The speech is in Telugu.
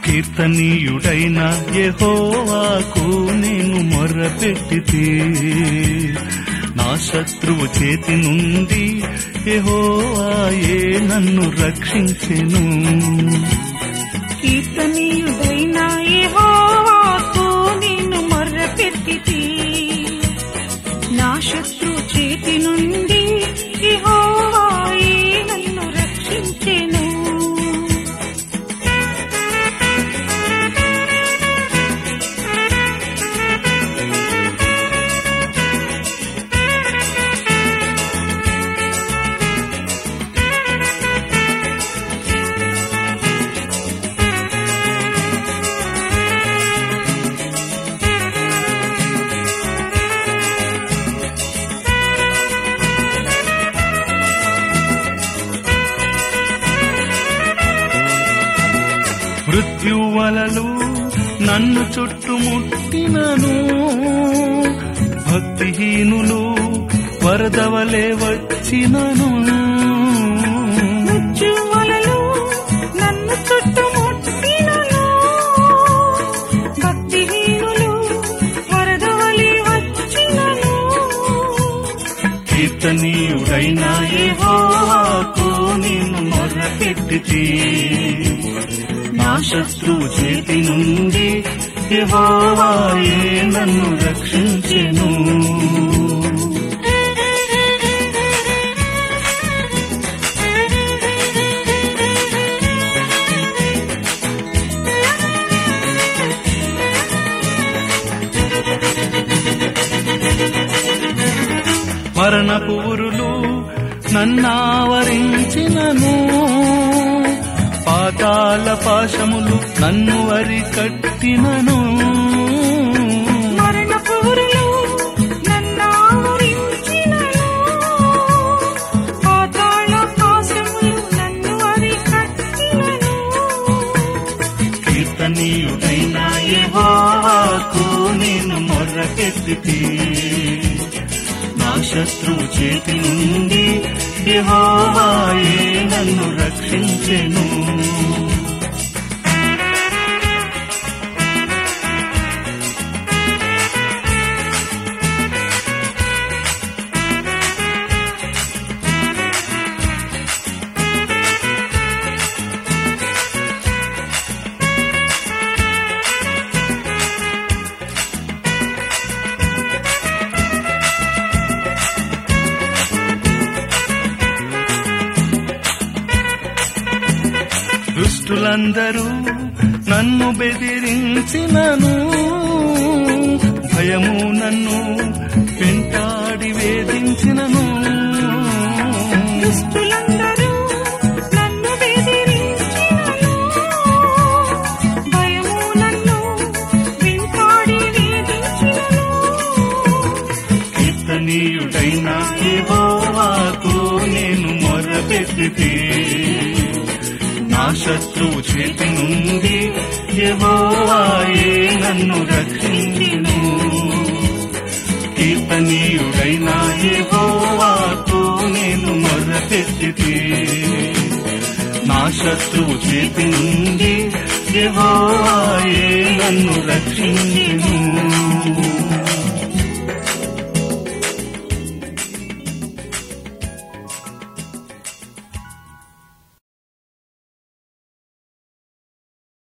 కీర్తనీయుడైన యెహోవాకు నేను మొర్రపెట్టితే నా శత్రువు చేతి నుండి యెహోవాయే నన్ను రక్షించెను కీర్తనీయుడైన యెహోవాకు నేను మొర్రపెట్టితి నా శత్రు చేతి నుండి యెహోవాయే నన్ను రక్షించెను మృత్యువలలు నన్ను చుట్టుముట్టినను భక్తిహీనులు వరదవలే వచ్చినను మృత్యువలలు నన్ను చుట్టుముట్టినను భక్తిహీనులు వరదవలి వచ్చినను కీర్తనీయుడైన యెహోవాకు నేను మొర్రపెట్టితే నా శత్రువు చేతి నుండి యెహోవాయే నన్ను రక్షించెను మరణపు ఊరులు నన్నావరించినను పాతాల పాశములు నన్ను వరి కట్టినను మరణ పురులు నన్నావరించినను పాతాళ పాశములు నన్ను అరికట్టినను కీర్తనీయుడైన యెహోవాకు నేను మొర్రకెత్తితే నా శత్రువు చేతి నుండి యెహోవాయే నన్ను రక్షించెను దుష్టులందరూ నన్ను బెదిరించినను భయము నన్ను వెంటాడి వేధించినను దుష్టులందరూ నన్ను బెదిరించినను భయము నన్ను వెంటాడి వేధించినను కీర్తనీయుడైన యెహోవాకు నేను మొరపెట్టితే నా శత్రువు చేతి నుండి యెహోవాయే నన్ను రక్షించెను కీర్తనీయుడైన యెహోవాకు నేను మొరపెట్టితే నా శత్రువు చేతి నుండి యెహోవాయే నన్ను రక్షించెను